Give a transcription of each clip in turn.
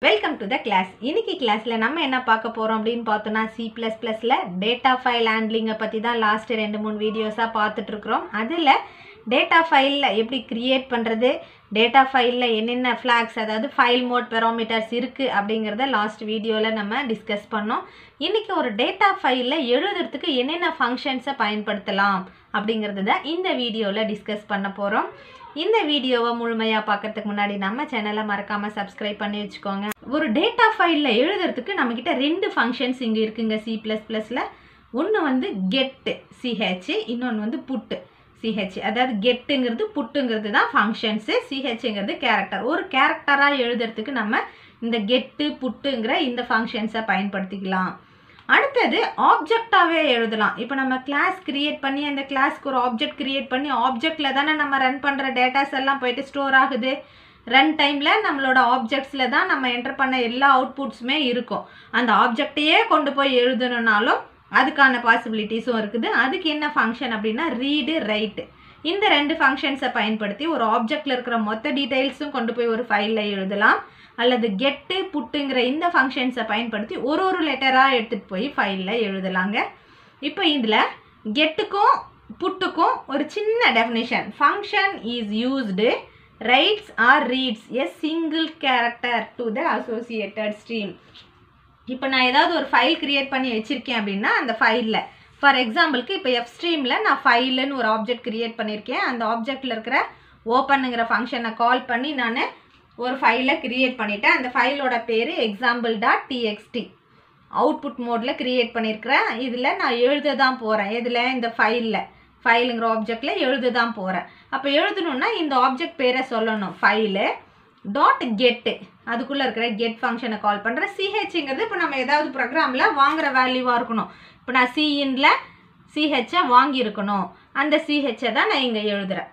welcome to the class இன்னைக்கு கிளாஸில் நம்ம என்ன பார்க்க போகிறோம் அப்படின்னு பார்த்தோன்னா சி ப்ளஸ் ப்ளஸில் டேட்டா ஃபைல் ஹேண்ட்லிங்கை பற்றி தான் லாஸ்ட் ரெண்டு மூணு வீடியோஸாக பார்த்துட்ருக்குறோம் அதில் டேட்டா ஃபைலில் எப்படி க்ரியேட் பண்ணுறது டேட்டா ஃபைலில் என்னென்ன ஃப்ளாக்ஸ் அதாவது ஃபைல் மோட் பெரோமீட்டர்ஸ் இருக்குது அப்படிங்கிறத லாஸ்ட் வீடியோவில் நம்ம டிஸ்கஸ் பண்ணோம் இன்றைக்கி ஒரு டேட்டா ஃபைலில் எழுதுறதுக்கு என்னென்ன ஃபங்க்ஷன்ஸை பயன்படுத்தலாம் அப்படிங்கிறது தான் இந்த வீடியோவில் டிஸ்கஸ் பண்ண போகிறோம் இந்த வீடியோவை முழுமையாக பார்க்கறதுக்கு முன்னாடி நம்ம சேனலை மறக்காமல் சப்ஸ்கிரைப் பண்ணி வச்சுக்கோங்க ஒரு டேட்டா ஃபைலில் எழுதுறதுக்கு நம்மக்கிட்ட ரெண்டு ஃபங்க்ஷன்ஸ் இங்கே இருக்குங்க சி ப்ளஸ் ப்ளஸில் ஒன்று வந்து கெட்டு சிஹெச் இன்னொன்று வந்து புட்டு சிஹெச் அதாவது கெட்டுங்கிறது புட்டுங்கிறது தான் ஃபங்க்ஷன்ஸு சிஹெச்ங்கிறது கேரக்டர் ஒரு கேரக்டராக எழுதுறதுக்கு நம்ம இந்த கெட்டு புட்டுங்கிற இந்த ஃபங்க்ஷன்ஸை பயன்படுத்திக்கலாம் அடுத்தது ஆப்ஜெக்டாகவே எழுதலாம் இப்போ நம்ம கிளாஸ் கிரியேட் பண்ணி அந்த கிளாஸ்க்கு ஒரு ஆப்ஜெக்ட் கிரியேட் பண்ணி ஆப்ஜெக்டில் தானே நம்ம ரன் பண்ணுற டேட்டாஸ் எல்லாம் போயிட்டு ஸ்டோர் ஆகுது ரன் டைமில் நம்மளோட ஆப்ஜெக்ட்ஸில் தான் நம்ம என்டர் பண்ண எல்லா அவுட்புட்ஸுமே இருக்கும் அந்த ஆப்ஜெக்டையே கொண்டு போய் எழுதணுன்னாலும் அதுக்கான பாசிபிலிட்டிஸும் இருக்குது அதுக்கு என்ன ஃபங்க்ஷன் அப்படின்னா ரீடு ரைட்டு இந்த ரெண்டு ஃபங்க்ஷன்ஸை பயன்படுத்தி ஒரு ஆப்ஜெக்டில் இருக்கிற மொத்த டீட்டெயில்ஸும் கொண்டு போய் ஒரு ஃபைலில் எழுதலாம் அல்லது கெட்டு புட்டுங்கிற இந்த ஃபங்க்ஷன்ஸை பயன்படுத்தி ஒரு ஒரு லெட்டராக எடுத்துகிட்டு போய் ஃபைலில் எழுதலாங்க இப்போ இதில் கெட்டுக்கும் புட்டுக்கும் ஒரு சின்ன definition function is used writes or reads a single character to the associated stream இப்போ நான் ஏதாவது ஒரு ஃபைல் க்ரியேட் பண்ணி வச்சுருக்கேன் அப்படின்னா அந்த ஃபைலில் ஃபார் எக்ஸாம்பிளுக்கு இப்போ எஃப் ஸ்ட்ரீமில் நான் ஃபைலுன்னு ஒரு ஆப்ஜெக்ட் க்ரியேட் பண்ணியிருக்கேன் அந்த ஆப்ஜெக்டில் இருக்கிற ஓப்பனுங்கிற ஃபங்க்ஷனை கால் பண்ணி நான் ஒரு ஃபைலை க்ரியேட் பண்ணிட்டேன் அந்த ஃபைலோட பேர் எக்ஸாம்பிள் டாட் டிஎக்ஸ்டி அவுட்புட் மோடில் க்ரியேட் பண்ணியிருக்கிறேன் இதில் நான் எழுத தான் போகிறேன் இதில் இந்த ஃபைலில் ஃபைலுங்கிற ஆப்ஜெக்டில் எழுத தான் போகிறேன் அப்போ எழுதணுன்னா இந்த ஆப்ஜெக்ட் பேரை சொல்லணும் ஃபைலு டாட் கெட்டு அதுக்குள்ளே இருக்கிற கெட் ஃபங்க்ஷனை கால் பண்ணுறேன் சிஹெச்ங்கிறது இப்போ நம்ம ஏதாவது ப்ரோக்ராமில் வாங்குகிற வேல்யூவாக இருக்கணும் இப்போ நான் சிஇன்ல சிஹெச்சை வாங்கியிருக்கணும் அந்த சிஹெச்சை தான் நான் இங்கே எழுதுகிறேன்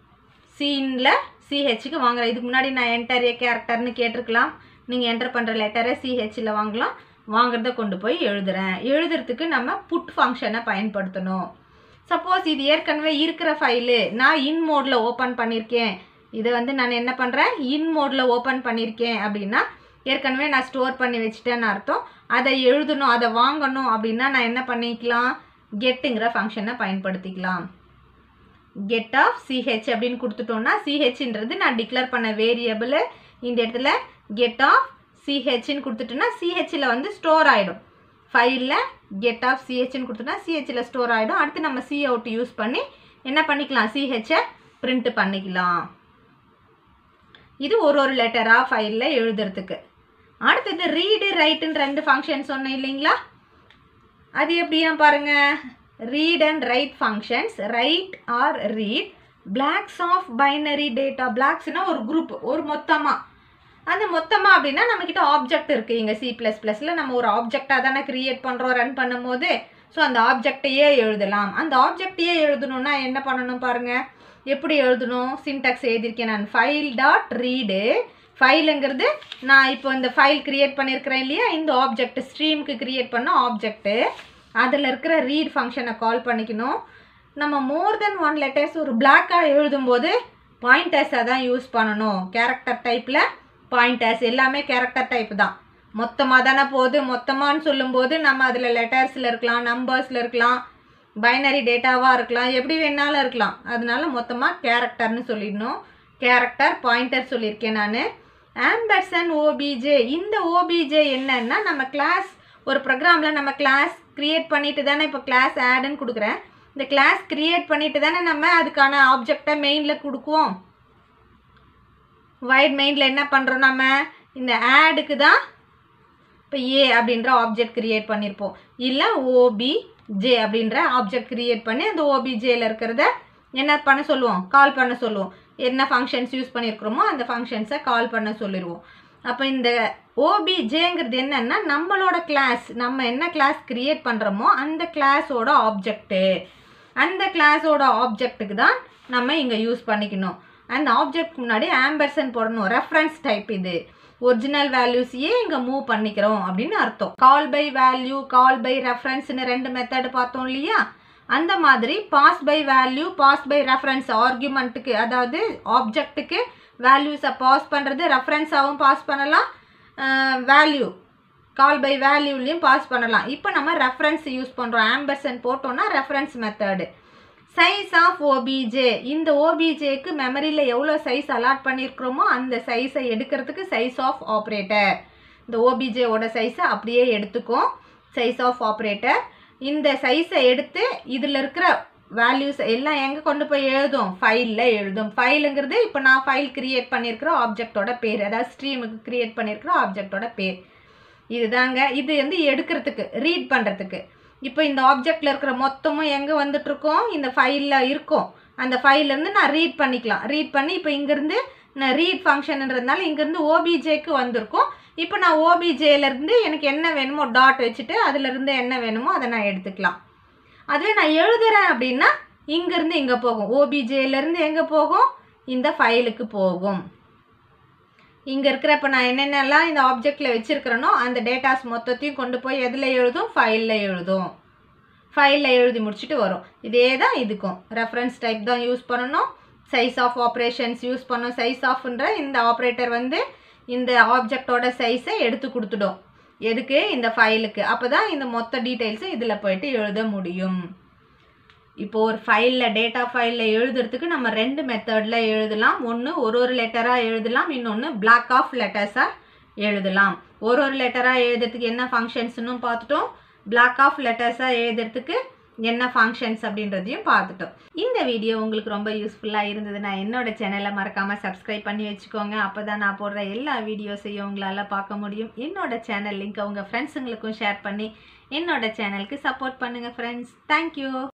சிஇன்ல சிஹெச்சுக்கு வாங்குறேன் இதுக்கு முன்னாடி நான் என்டர் ஏ கேரக்டர்னு கேட்டிருக்கலாம் நீங்கள் என்டர் பண்ணுற லெட்டரை சிஹெச்சில் வாங்கலாம் வாங்குறத கொண்டு போய் எழுதுகிறேன் எழுதுறதுக்கு நம்ம புட் ஃபங்க்ஷனை பயன்படுத்தணும் சப்போஸ் இது ஏற்கனவே இருக்கிற ஃபைலு நான் இன் மோடில் ஓப்பன் பண்ணியிருக்கேன் இதை வந்து நான் என்ன பண்ணுறேன் இன் மோடில் ஓப்பன் பண்ணியிருக்கேன் அப்படின்னா ஏற்கனவே நான் ஸ்டோர் பண்ணி வச்சுட்டேன்னு அர்த்தம் அதை எழுதணும் அதை வாங்கணும் அப்படின்னா நான் என்ன பண்ணிக்கலாம் கெட்டுங்கிற ஃபங்க்ஷனை பயன்படுத்திக்கலாம் கெட் ஆஃப் சிஹெச் அப்படின்னு கொடுத்துட்டோம்னா சிஹெச்ன்றது நான் டிக்ளேர் பண்ண வேரியபிள் இந்த இடத்துல கெட் ஆஃப் சிஹெச்னு கொடுத்துட்டோன்னா சிஹெச்சில் வந்து ஸ்டோர் ஆகிடும் ஃபைலில் கெட் ஆஃப் சிஹெச்னு கொடுத்துட்டோம்னா சிஹெச்சில் ஸ்டோர் ஆகிடும் அடுத்து நம்ம சி அவுட் யூஸ் பண்ணி என்ன பண்ணிக்கலாம் சிஹெச்சை பிரிண்ட் பண்ணிக்கலாம் இது ஒரு ஒரு லெட்டராக ஃபைலில் எழுதுறதுக்கு அடுத்தது ரீடு ரைட்டுன்னு ரெண்டு ஃபங்க்ஷன் சொன்னேன் இல்லைங்களா அது எப்படியா பாருங்க read and write functions write or read blocks of binary data பிளாக்ஸ்னால் ஒரு குரூப் ஒரு மொத்தமாக அந்த மொத்தமாக அப்படின்னா நம்மக்கிட்ட ஆப்ஜெக்ட் இருக்குது இங்கே சி ப்ளஸ் ப்ளஸில் நம்ம ஒரு ஆப்ஜெக்டாக தானே க்ரியேட் பண்ணுறோம் ரன் பண்ணும்போது ஸோ அந்த ஆப்ஜெக்டையே எழுதலாம் அந்த ஆப்ஜெக்டையே எழுதணும்னா என்ன பண்ணணும் பாருங்கள் எப்படி எழுதணும் சின்டாக்ஸ் எழுதியிருக்கேன் நான் ஃபைல் டாட் ரீடு ஃபைலுங்கிறது நான் இப்போ இந்த ஃபைல் க்ரியேட் பண்ணியிருக்கிறேன் இல்லையா இந்த ஆப்ஜெக்ட் ஸ்ட்ரீமுக்கு க்ரியேட் பண்ண ஆப்ஜெக்ட்டு அதில் இருக்கிற ரீட் ஃபங்க்ஷனை கால் பண்ணிக்கணும் நம்ம மோர் தென் ஒன் லெட்டர்ஸ் ஒரு பிளாக்காக எழுதும்போது பாயிண்டர்ஸை தான் யூஸ் பண்ணணும் கேரக்டர் டைப்பில் பாயிண்டர்ஸ் எல்லாமே கேரக்டர் டைப் தான் மொத்தமாக தானே போகுது மொத்தமானு சொல்லும்போது நம்ம அதில் லெட்டர்ஸில் இருக்கலாம் நம்பர்ஸில் இருக்கலாம் பைனரி டேட்டாவாக இருக்கலாம் எப்படி வேணாலும் இருக்கலாம் அதனால மொத்தமாக கேரக்டர்னு சொல்லிடணும் கேரக்டர் பாயிண்டர் சொல்லியிருக்கேன் நான் ஆம்பர்சன் ஓபிஜே இந்த ஓபிஜே என்னன்னா நம்ம கிளாஸ் ஒரு ப்ரோக்ராமில் நம்ம கிளாஸ் க்ரியேட் பண்ணிட்டு தானே இப்போ கிளாஸ் ஆடுன்னு கொடுக்குறேன் இந்த கிளாஸ் க்ரியேட் பண்ணிட்டு தானே நம்ம அதுக்கான ஆப்ஜெக்டை மெயினில் கொடுக்குவோம் வைட் மெயினில் என்ன பண்ணுறோம் நம்ம இந்த ஆடுக்கு தான் இப்போ ஏ அப்படின்ற ஆப்ஜெக்ட் க்ரியேட் பண்ணியிருப்போம் இல்லை ஓபி ஜே அப்படின்ற ஆப்ஜெக்ட் க்ரியேட் பண்ணி அந்த ஓபிஜேல இருக்கிறத என்ன பண்ண சொல்லுவோம் கால் பண்ண சொல்லுவோம் என்ன ஃபங்க்ஷன்ஸ் யூஸ் பண்ணியிருக்கிறோமோ அந்த ஃபங்க்ஷன்ஸை கால் பண்ண சொல்லிடுவோம் அப்போ இந்த ஓபிஜேங்கிறது என்னென்னா நம்மளோட கிளாஸ் நம்ம என்ன கிளாஸ் க்ரியேட் பண்ணுறோமோ அந்த கிளாஸோட ஆப்ஜெக்ட்டு அந்த கிளாஸோட ஆப்ஜெக்ட்டுக்கு தான் நம்ம இங்கே யூஸ் பண்ணிக்கணும் அந்த ஆப்ஜெக்ட் முன்னாடி ஆம்பர்சன் போடணும் ரெஃபரன்ஸ் டைப் இது ஒரிஜினல் வேல்யூஸையே இங்கே மூவ் பண்ணிக்கிறோம் அப்படின்னு அர்த்தம் call by value call by ரெஃபரன்ஸ்னு ரெண்டு மெத்தடு பார்த்தோம் இல்லையா அந்த மாதிரி pass by value pass by reference ஆர்குமெண்ட்டுக்கு அதாவது ஆப்ஜெக்ட்டுக்கு வேல்யூஸை பாஸ் பண்ணுறது ரெஃபரன்ஸாகவும் பாஸ் பண்ணலாம் வேல்யூ கால் பை வேல்யூலையும் பாஸ் பண்ணலாம் இப்போ நம்ம ரெஃபரன்ஸ் யூஸ் பண்ணுறோம் ஆம்பர்சன் போட்டோம்னா reference method size of OBJ இந்த ஓபிஜேக்கு மெமரியில் எவ்வளோ சைஸ் அலாட் பண்ணியிருக்கிறோமோ அந்த சைஸை எடுக்கிறதுக்கு சைஸ் ஆஃப் ஆப்ரேட்டர் இந்த ஓபிஜேவோட சைஸை அப்படியே எடுத்துக்கும் சைஸ் ஆஃப் ஆப்ரேட்டர் இந்த சைஸை எடுத்து இதில் இருக்கிற வேல்யூஸ் எல்லாம் எங்கே கொண்டு போய் எழுதும் ஃபைலில் எழுதும் ஃபைலுங்கிறது இப்போ நான் ஃபைல் கிரியேட் பண்ணியிருக்கிற ஆப்ஜெக்டோட பேர் அதாவது ஸ்ட்ரீமுக்கு கிரியேட் பண்ணியிருக்கிற ஆப்ஜெக்டோட பேர் இதுதாங்க இது வந்து எடுக்கிறதுக்கு ரீட் பண்ணுறதுக்கு இப்போ இந்த ஆப்ஜெக்டில் இருக்கிற மொத்தமும் எங்கே வந்துட்டுருக்கோம் இந்த ஃபைலில் இருக்கும் அந்த ஃபைல்லேருந்து நான் ரீட் பண்ணிக்கலாம் ரீட் பண்ணி இப்போ இங்கேருந்து நான் ரீட் ஃபங்க்ஷன்ன்றதுனால இங்கேருந்து ஓபிஜேக்கு வந்திருக்கும் இப்போ நான் ஓபிஜேலேருந்து எனக்கு என்ன வேணுமோ டாட் வச்சுட்டு அதுலேருந்து என்ன வேணுமோ அதை நான் எடுத்துக்கலாம் அதுவே நான் எழுதுறேன் அப்படின்னா இங்கேருந்து இங்கே போகும் ஓபிஜேலேருந்து எங்கே போகும் இந்த ஃபைலுக்கு போகும் இங்கே இருக்கிற இப்போ நான் என்னென்னலாம் இந்த ஆப்ஜெக்டில் வச்சுருக்கிறேனோ அந்த டேட்டாஸ் மொத்தத்தையும் கொண்டு போய் எதில் எழுதும் ஃபைலில் எழுதும் ஃபைலில் எழுதி முடிச்சுட்டு வரும் இதே தான் இதுக்கும் ரெஃபரன்ஸ் டைப் தான் யூஸ் பண்ணணும் சைஸ் ஆஃப் ஆப்ரேஷன்ஸ் யூஸ் பண்ணணும் சைஸ் ஆஃப்ன்ற இந்த ஆப்ரேட்டர் வந்து இந்த ஆப்ஜெக்டோட சைஸை எடுத்து கொடுத்துடும் எதுக்கு இந்த ஃபைலுக்கு அப்போ தான் இந்த மொத்த டீட்டெயில்ஸும் இதில் போயிட்டு எழுத முடியும் இப்போ ஒரு ஃபைலில் டேட்டா ஃபைலில் எழுதுறதுக்கு நம்ம ரெண்டு மெத்தடில் எழுதலாம் ஒன்று ஒரு ஒரு லெட்டராக எழுதலாம் இன்னொன்று பிளாக் ஆஃப் லெட்டர்ஸாக எழுதலாம் ஒரு ஒரு லெட்டராக எழுதுறதுக்கு என்ன ஃபங்க்ஷன்ஸ்னு பார்த்துட்டோம் பிளாக் ஆஃப் லெட்டர்ஸாக எழுதுறதுக்கு என்ன ஃபங்க்ஷன்ஸ் அப்படின்றதையும் பார்த்துட்டோம் இந்த வீடியோ உங்களுக்கு ரொம்ப யூஸ்ஃபுல்லாக இருந்ததுன்னா என்னோட சேனலை மறக்காமல் சப்ஸ்கிரைப் பண்ணி வச்சுக்கோங்க அப்போ தான் நான் போடுற எல்லா வீடியோஸையும் உங்களால் பார்க்க முடியும் என்னோட சேனல் லிங்க்கை உங்கள் ஃப்ரெண்ட்ஸுங்களுக்கும் ஷேர் பண்ணி என்னோட சேனலுக்கு சப்போர்ட் பண்ணுங்கள் ஃப்ரெண்ட்ஸ் தேங்க்யூ